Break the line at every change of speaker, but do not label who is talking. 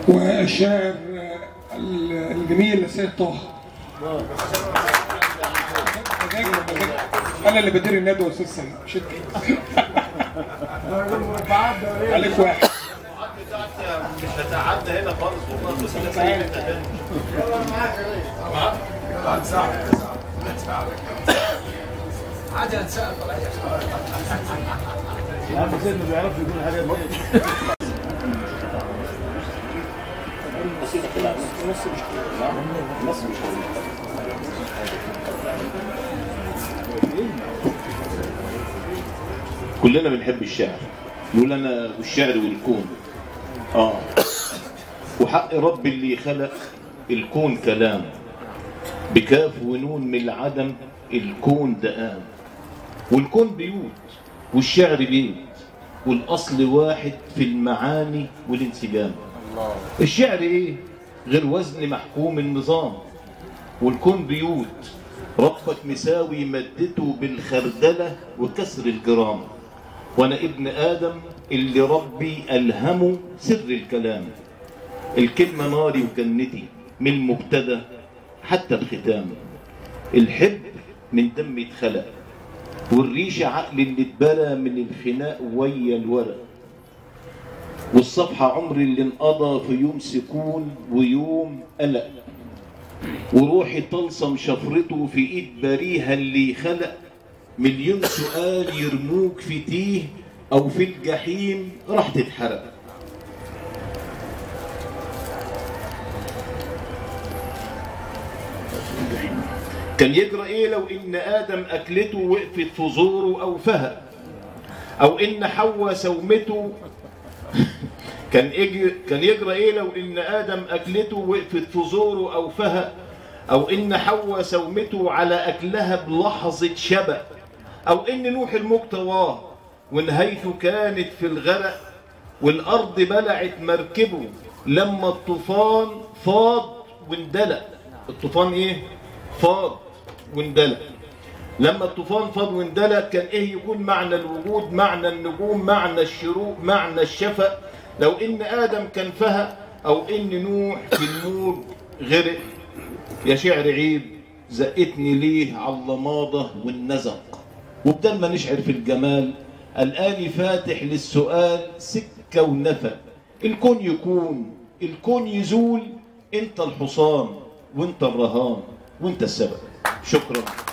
والشاعر الجميل السيد طه انا اللي بدير الندوه يا استاذ سيد مش انت عليك واحد
مش هتعدى هنا خالص والله بس انا سعيد انت
كلنا بنحب الشعر يقول انا والشعر والكون اه وحق رب اللي خلق الكون كلام بكاف ونون من العدم الكون دقام والكون بيوت والشعر بيت والاصل واحد في المعاني والانسجام الشعر ايه غير وزن محكوم النظام والكون بيوت ربك مساوي مدته بالخردلة وكسر الجرام وانا ابن ادم اللي ربي الهمه سر الكلام الكلمة ناري وجنتي من المبتدا حتى الختام الحب من دم اتخلق والريشة عقل اللي اتبرى من الخناق ويا الورق والصفحة عمر اللي انقضى في يوم سكون ويوم قلق وروحي طلسم شفرته في ايد بريها اللي خلق مليون سؤال يرموك في تيه او في الجحيم راح تتحرق كان يجرى ايه لو ان ادم اكلته وقفت في زوره او فهق او ان حواء سومته كان يجري كان يجرى ايه لو ان ادم اكلته وقفت في زوره او فهق او ان حواء سومته على اكلها بلحظه شبق او ان نوح الموج طواه ونهايته كانت في الغرق والارض بلعت مركبه لما الطوفان فاض واندلق الطوفان ايه فاض واندلق لما الطوفان فاض واندلق كان ايه يكون معنى الوجود معنى النجوم معنى الشروق معنى الشفق لو ان ادم كان فهق او ان نوح في الموج غرق يا شعر عيب زقتني ليه على اللماضة والنزق وبدل ما نشعر في الجمال الآن فاتح للسؤال سكة ونفق الكون يكون الكون يزول انت الحصان وانت الرهان وانت السبب شكرا